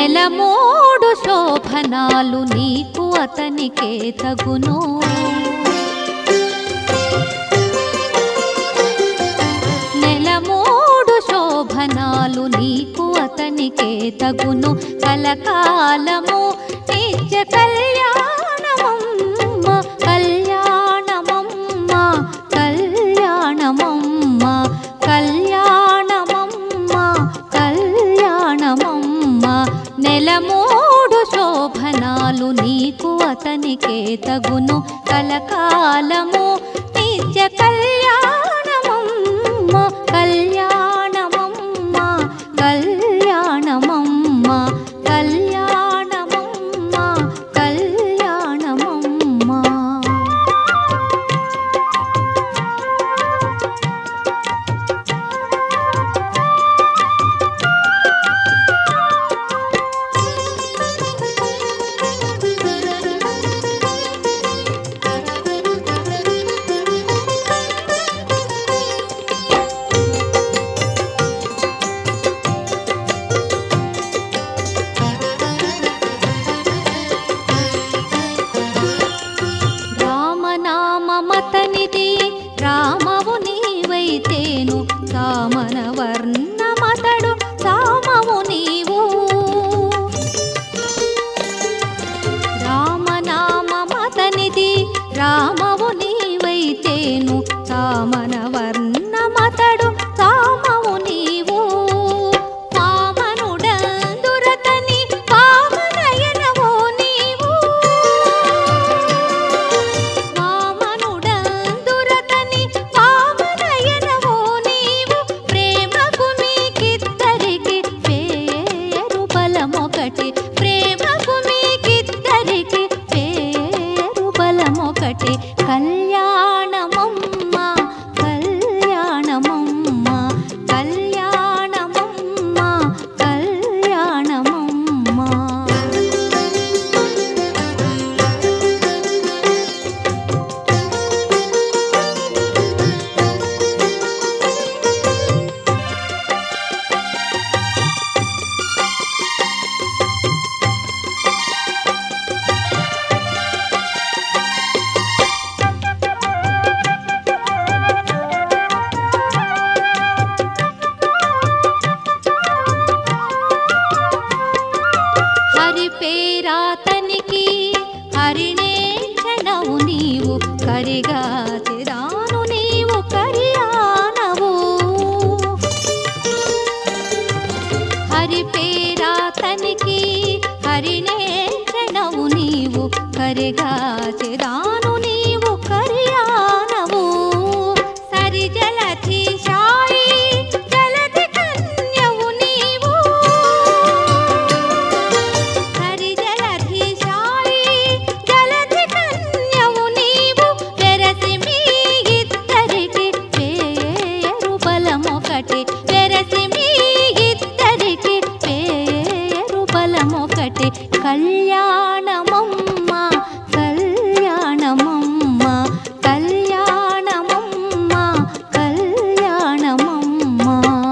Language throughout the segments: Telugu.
నెల మూడు శోభనాలు నీకు అతనికే తగును నెల మూడు శోభనాలు నీకు అతనికే తగును కలకాలము నిత్య కళ్యాణమమ్మ కళ్యాణమమ్మ కళ్యాణమమ్మ కళ్యాణమమ్మ కళ్యాణమమ్మ నెల మూడు శోభనాలు నీకు అతనికే తగును కలకాలము నిత్య కళ్యాణమమ్మ కళ్యాణమమ్మ కళ్యాణమమ్మ కళ్యాణమమ్మ కళ్యాణమమ్మ రామనామమతనిది రామవు నీవైతేను సామన వర్ణమతడు సామవు నీవు రామనామమతనిది రామవు నీవైతేను సామన వర్ణమతడు సామవు నీవు వామనుడందురతని వామనయనవో నీవు వామనుడందురతని వామనయనవో నీవు ప్రేమకు నీకిద్దరికి పేరు బలమొకటి ప్రేమకు నీకిద్దరికి పేరు బలమొకటి కళ్యాణమమ్మ కళ్యాణమమ్మ కళ్యాణమమ్మ కళ్యాణమమ్మ హరి పేరాతనికి హరిణే క్షణవు నీవు కరిగా చిరాను నీవు కరియానవు హరి పేరాతనికి హరిణే క్షణవు నీవు కరిగా చిరాను నీవు కరియానవు సరి జలధి శాయి జలధి కన్యవు నీవు హరి జలధి శాయి జలధి కన్యవు నీవు వెరసి మీ ఇద్దరికి పేరు బలమొకటి వెరసి మీ ఇద్దరికి పేరు బలమొకటి కళ్యాణమమ్మ కళ్యాణమమ్మ కళ్యాణమమ్మ కళ్యాణమమ్మ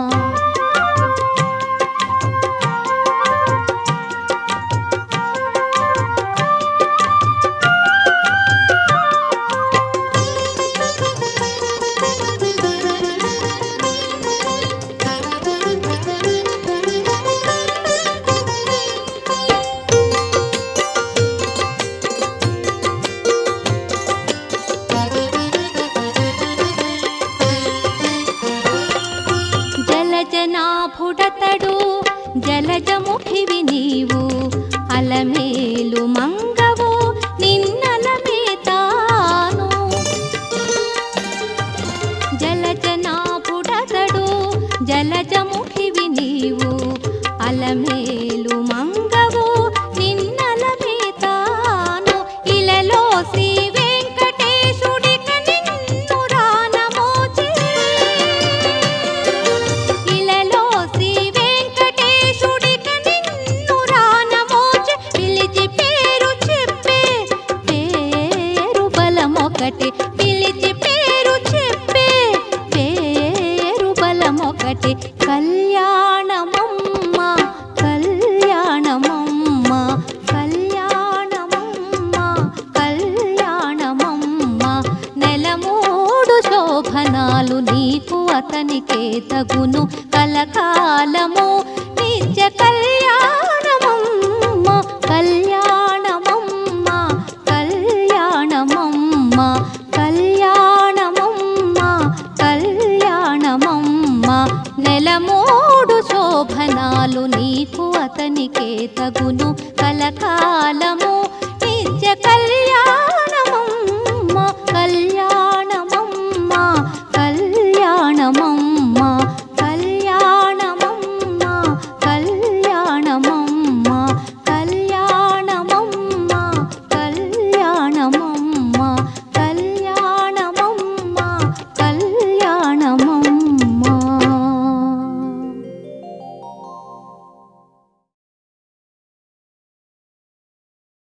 జలజనాభుడతడు జలజముఖివి నీవు అలమేలు మంగవు నిన్నలమే తాను జలజనాభుడతడు జలజముఖివి నీవు అలమేలు మంగవు నిన్నలమే తాను ఇలలో శ్రీ వెంకటేశుడిక నిన్ను రానమోచే ఇలలో శ్రీ వెంకటేశుడిక నిన్ను రానమోచే పిలిచి పేరు చెప్పే పేరు బలమొకటి పిలిచి పేరు చెప్పే పేరు బలమొకటి కళ్యాణమమ్మ కళ్యాణమమ్మ తగును కలకాలము నిత్య కళ్యాణమమ్మ కళ్యాణమమ్మ కళ్యాణమమ్మ కళ్యాణమమ్మ కళ్యాణమమ్మ నెలమూడు శోభనాలు నీకు అతనికే తగును కలకాలము నిత్య కళ్యాణ